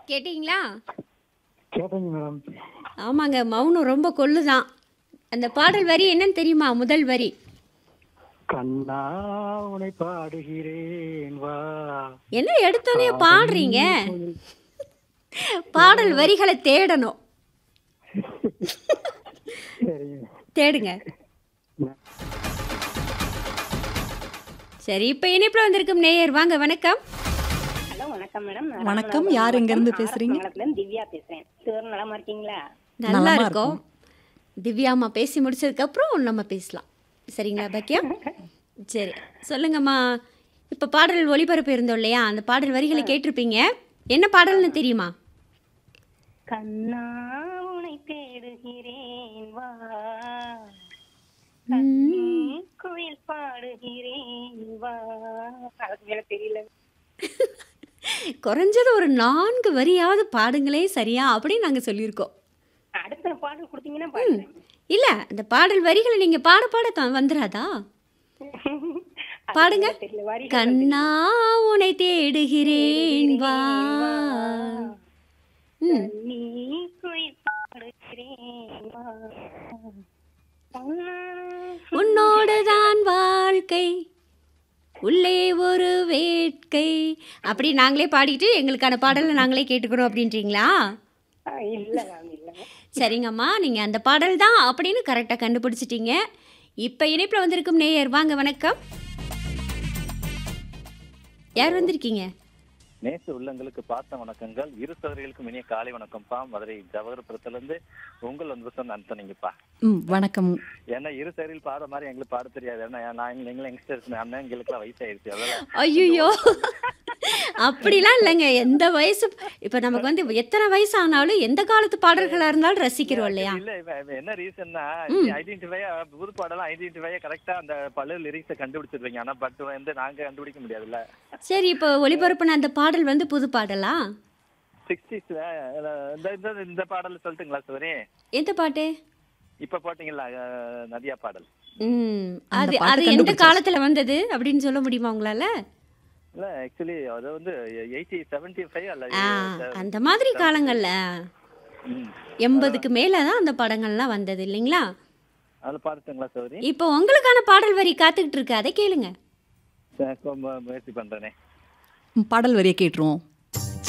கேட்டீங்களா கேட்டேங்க மேடம் ஆமாங்க மௌனம் ரொம்ப கொள்ளுதான் அந்த பாடல் வரி என்னன்னு தெரியுமா முதல் வரி கண்ணா உனை பாடுகிறேன் வா என்ன எடுத்தோன்னே பாடுறீங்க பாடல் வரிகளை தேடணும் சரிங்க தேடுங்க சரி இப்போ இணைப்பில் வந்திருக்கும் நேயர் வாங்க வணக்கம் ஹலோ வணக்கம் மேடம் நான் வணக்கம். ராமநாதபுரம் யார் எங்க இருந்து மாவட்டம் பேசுறீங்க? ஆரப்பாளையத்துலேருந்து திவ்யா பேசுறேன் சிவர் நலமா இருக்கீங்களா நல்லா நலமா இருக்கோம் திவ்யாம்மா பேசி முடிச்சதுக்கப்புறம் நம்ம பேசலாம் சரிங்களா பாக்கியா சரி சொல்லுங்கம்மா இப்போ பாடல் ஒளிபரப்பு இருந்தோம் இல்லையா அந்த பாடல் வரிகளை கேட்டிருப்பீங்க என்ன பாடல்னு தெரியுமா கண்ணா உனை தேடுகிறேன் வா குயில் பாடுகிறேன் வா அதுக்கு மேல தெரியல குறைஞ்சது ஒரு நான்கு வரியாவது பாடுங்களே சரியா அப்படின்னு நாங்கள் சொல்லியிருக்கோம் அடுத்த பாடல் கொடுத்தீங்கன்னா பாடுறேன் இல்லை அந்த பாடல் வரிகளை நீங்கள் பாட பாட த- வந்துராதா அது பாடுங்க. மேல தெரியல வரி கண்ணா உனை தேடுகிறேன் வா ம் நீ குயில் பாடுகிறேன் வா கண்ணா உன்னோடு தான் வாழ்க்கை உள்ளே ஒரு வேட்கை அப்படி நாங்களே பாடிட்டு எங்களுக்கான பாடலை நாங்களே கேட்டுக்கணும் அப்படின்றீங்களா ஆ, இல்ல மேம் இல்ல சரிங்கம்மா நீங்கள் அந்த பாடல் தான் அப்படின்னு கரெக்டாக கண்டுபிடிச்சிட்டீங்க இப்போ இணைப்பில் வந்திருக்கும் நேயர் வாங்க வணக்கம் யார் வந்திருக்கீங்க நேச உள்ளங்களுக்கு பார்த்த வணக்கங்கள் இரு சகோதரிகளுக்கும் இனிய காலை வணக்கம்ப்பா மதுரை ஜவஹர்புரத்துல இருந்து உங்கள் அன்பு சொன்ன அந்தனிங்கப்பா ம் வணக்கம் ஏன்னா இரு சகோதரிகள் பாடுற மாதிரி எங்களுக்கு பாட தெரியாது ஏன்னா நான் நீங்களும் யங்ஸ்டர்ஸ் அண்ணன் எங்களுக்குலாம் வயசாயிருச்சு அதனால ஐயோ அப்படிலாம் இல்லைங்க எந்த வயசு இப்போ நமக்கு வந்து எத்தனை வயசு ஆனாலும் எந்த காலத்து பாடல்களாக இருந்தாலும் ரசிக்கிறோம் இல்லையா இல்ல இப்ப இப்ப என்ன ரீசன்னா ம். ஐடென்டிஃபையா புது பாடலாம் ஐடென்டிஃபையா கரெக்டா அந்த பல லிரிக்ஸை கண்டுபிடிச்சிருவீங்க ஆனா பட் வந்து நாங்க கண்டுபிடிக்க முடியாதுல்ல சரி இப்போ ஒளிபரப்புன அந்த பாடல் வந்து புது பாடலா சிக்ஸ்டீஸ்ல இந்த இந்த இந்த பாடல் சொல்லட்டுங்களா சோரி எந்த பாட்டு இப்ப போட்டீங்களா அஹ், நதியா பாடல் ம் அந்த அது பாட்டு அது எந்த கண்டுபிடிச்சாச்சு. காலத்துல வந்தது அப்படின்னு சொல்ல முடியுமா உங்களால இல்ல ஆக்சுவலி அது வந்து எயிட்டி செவன்டி ஃபைவ் அல்ல ஆ அந்த மாதிரி காலங்கள்ல ம். எண்பதுக்கு மேல தான் அந்த படங்கள்லாம் வந்தது இல்லைங்களா அதுல பாடுட்டுங்களா சௌரி இப்போ உங்களுக்கான பாடல் வரி காத்துக்கிட்டு இருக்கு அதை கேளுங்க முயற்சி பண்றேனே ம், பாடல் வரியை கேட்டுருவோம்